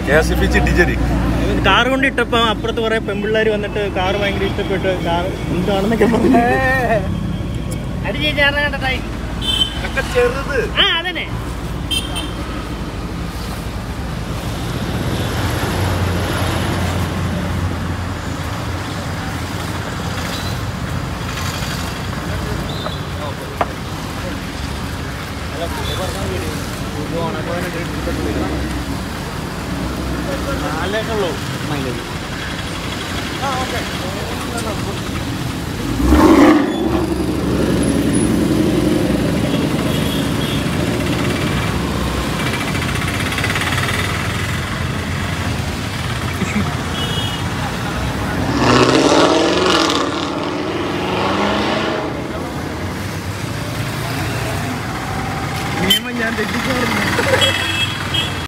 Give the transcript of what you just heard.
K S F ഡിജരി car കൊണ്ട് ഇട്ടപ്പോ അപ്പുറത്ത് കുറെ പെമ്പിള്ളേർ വന്നിട്ട് കാർ ഭയങ്കര ഇഷ്ടപ്പെട്ട് കാർ എന്താണെന്നൊക്കെ പറഞ്ഞു അടി ചേച്ചാറായി ഒക്കെ ചെറുത് ആ അതന്നെ നാലേക്കുള്ളൂ മൈലേജ്